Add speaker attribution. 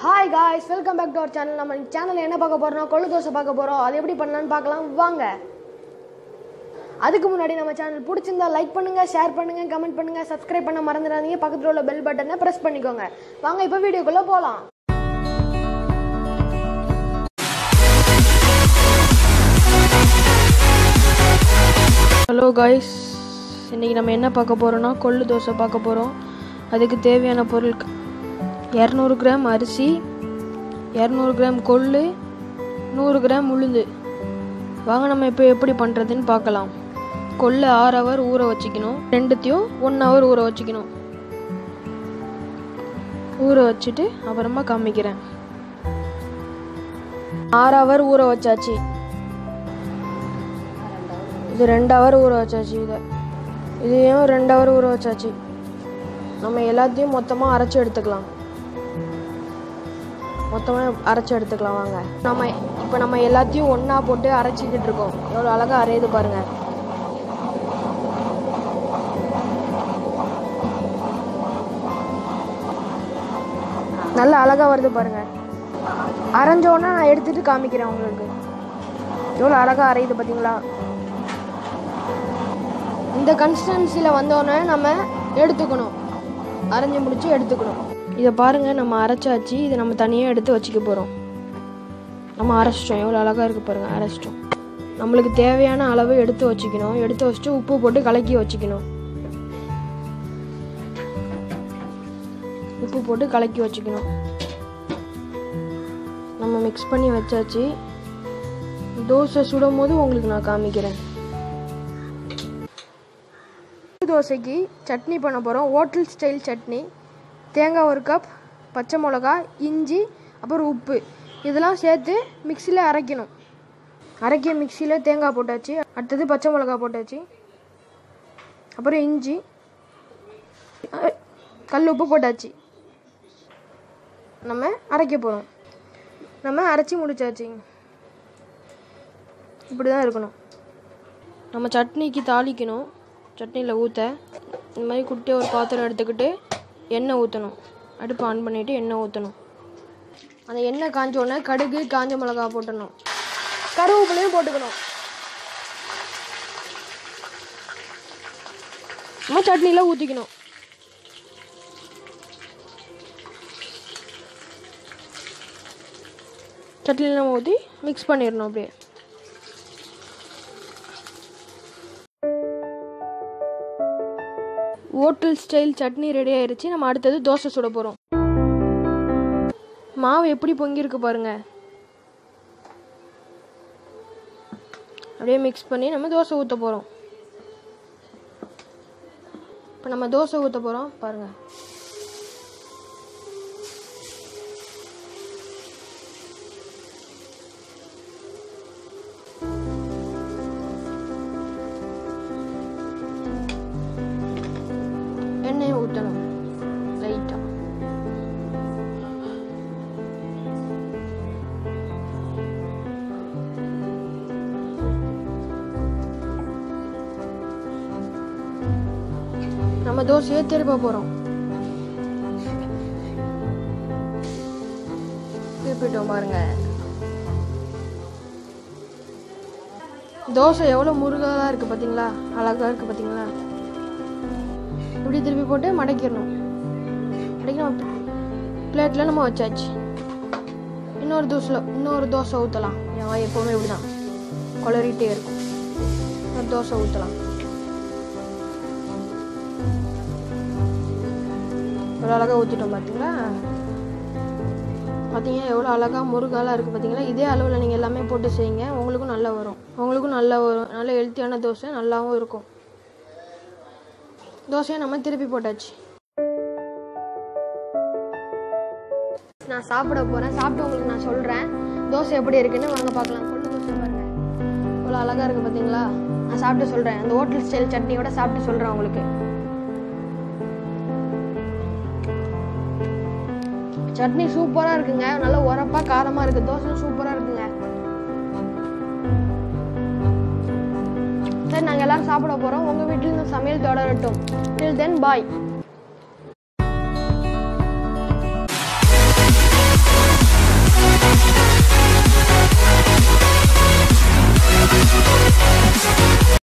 Speaker 1: hi guys welcome back to our channel நம்ம channel என்ன பார்க்க போறோம்னா கொள்ளு தோசை பார்க்க போறோம் அது எப்படி பண்ணலாம்னு பார்க்கலாம் வாங்க அதுக்கு முன்னாடி நம்ம சேனல் பிடிச்சிருந்தா லைக் பண்ணுங்க ஷேர் பண்ணுங்க கமெண்ட் பண்ணுங்க சப்ஸ்கிரைப் பண்ண மறந்துடாதீங்க பக்கத்தில் உள்ள பெல் பட்டனை பிரஸ் பண்ணிக்கோங்க வாங்க இப்போ வீடியோக்குள்ள போகலாம் ஹலோ காய்ஸ் இன்றைக்கி நம்ம என்ன பார்க்க போகிறோம்னா கொள்ளு தோசை பார்க்க போகிறோம் அதுக்கு தேவையான பொருள் இரநூறு கிராம் அரிசி இரநூறு கிராம் கொள்ளு நூறு கிராம் உளுந்து வாங்க நம்ம இப்போ எப்படி பண்ணுறதுன்னு பார்க்கலாம் கொள்ளை ஆறு ஹவர் ஊற வச்சுக்கணும் ரெண்டுத்தையும் ஒன் ஹவர் ஊற வச்சுக்கணும் ஊற வச்சுட்டு அப்புறமா காமிக்கிறேன் ஆறு ஹவர் ஊற வச்சாச்சு இது ரெண்டு ஹவர் ஊற வச்சாச்சு இதை இதையும் ரெண்டு ஹவர் ஊற வச்சாச்சு நம்ம எல்லாத்தையும் மொத்தமாக அரைச்சி எடுத்துக்கலாம் மொத்தமாக அரைச்சி எடுத்துக்கலாம் வாங்க நம்ம இப்போ நம்ம எல்லாத்தையும் ஒன்றா போட்டு அரைச்சிக்கிட்டு இருக்கோம் எவ்வளோ அழகாக அரையுது பாருங்க நல்ல அழகாக வருது பாருங்க அரைஞ்சோன்னா நான் எடுத்துட்டு காமிக்கிறேன் உங்களுக்கு எவ்வளோ அழகாக அரையுது பார்த்தீங்களா இந்த கன்சிஸ்டன்சியில் வந்தோடனே நம்ம எடுத்துக்கணும் அரைஞ்சி முடிச்சு எடுத்துக்கணும் இதை பாருங்கள் நம்ம அரைச்சாச்சு இதை நம்ம தனியாக எடுத்து வச்சுக்க போகிறோம் நம்ம அரைச்சிட்டோம் எவ்வளோ அழகாக இருக்குது பாருங்கள் அரைச்சிட்டோம் நம்மளுக்கு தேவையான அளவு எடுத்து வச்சுக்கணும் எடுத்து வச்சுட்டு உப்பு போட்டு கலக்கி வச்சுக்கணும் உப்பு போட்டு கலக்கி வச்சுக்கணும் நம்ம மிக்ஸ் பண்ணி வச்சாச்சு தோசை சுடும் போது உங்களுக்கு நான் காமிக்கிறேன் தோசைக்கு சட்னி பண்ண போகிறோம் ஹோட்டல் ஸ்டைல் சட்னி தேங்காய் ஒரு கப் பச்சை மிளகா இஞ்சி அப்புறம் உப்பு இதெல்லாம் சேர்த்து மிக்சியில் அரைக்கணும் அரைக்க மிக்சியில் தேங்காய் போட்டாச்சு அடுத்தது பச்சை மிளகா போட்டாச்சு அப்புறம் இஞ்சி அஹ், கல் உப்பு போட்டாச்சு நம்ம அரைக்க போகிறோம் நம்ம அரைச்சி முடிச்சாச்சு இப்படி தான் இருக்கணும் நம்ம சட்னிக்கு தாளிக்கணும் சட்னியில் ஊற்ற இந்த மாதிரி குட்டியாக ஒரு பாத்திரம் எடுத்துக்கிட்டு எண்ணெய் ஊற்றணும் அடுப்பு ஆன் பண்ணிவிட்டு எண்ணெய் ஊற்றணும் அந்த எண்ணெய் காஞ்ச உடனே கடுகு காஞ்ச மிளகா போட்டணும் கருவேப்பிலையும் போட்டுக்கணும் நம்ம சட்னியில் ஊற்றிக்கணும் சட்னியில் நம்ம ஊற்றி மிக்ஸ் பண்ணிடணும் அப்படியே ஹோட்டல் ஸ்டைல் சட்னி ரெடி ஆயிருச்சு நம்ம அடுத்தது தோசை சுட போகிறோம் மாவு எப்படி பொங்கியிருக்கு பாருங்க அப்படியே மிக்ஸ் பண்ணி நம்ம தோசை ஊற்ற போகிறோம் இப்போ நம்ம தோசை ஊற்ற போகிறோம் பாருங்க எண்ணெயை ஊற்றணும் லைட்டாக நம்ம தோசையை திருப்ப போகிறோம் திருப்பிட்டோம் பாருங்க தோசை எவ்வளோ முருகலாக இருக்குது பார்த்தீங்களா அழகாக இருக்குது பார்த்தீங்களா இப்படி திருப்பி போட்டு மடக்கிடணும் மடக்கி நம்ம பிளேட்டில் நம்ம வச்சாச்சு இன்னொரு தோசையில் இன்னொரு தோசை ஊற்றலாம் என் எப்போவுமே இப்படி தான் குளறிட்டே இருக்கும் ஒரு தோசை ஊற்றலாம் எவ்வளோ அழகாக ஊற்றிட்டோம் பார்த்தீங்களா பார்த்தீங்க எவ்வளோ அழகாக முருகாலாக இருக்குது பார்த்தீங்களா இதே அளவில் நீங்கள் எல்லாமே போட்டு செய்யுங்க உங்களுக்கும் நல்லா வரும் உங்களுக்கும் நல்லா வரும் நல்ல ஹெல்த்தியான தோசை நல்லாவும் இருக்கும் தோசையை நம்ம திருப்பி போட்டாச்சு நான் சாப்பிட போகிறேன் சாப்பிட்டு உங்களுக்கு நான் சொல்கிறேன் தோசை எப்படி இருக்குன்னு வாங்க பார்க்கலாம் கொள்ளு தோசை பாருங்க இவ்வளோ அழகாக இருக்குது பார்த்தீங்களா நான் சாப்பிட்டு சொல்கிறேன் அந்த ஹோட்டல் ஸ்டைல் சட்னியோட சாப்பிட்டு சொல்கிறேன் உங்களுக்கு சட்னி சூப்பராக இருக்குங்க நல்லா உரப்பா காரமாக இருக்குது தோசை சூப்பராக இருக்குங்க சரி நாங்கள் எல்லாரும் சாப்பிட போகிறோம் உங்கள் வீட்டில் இந்த சமையல் தொடரட்டும் டில் தென் பாய்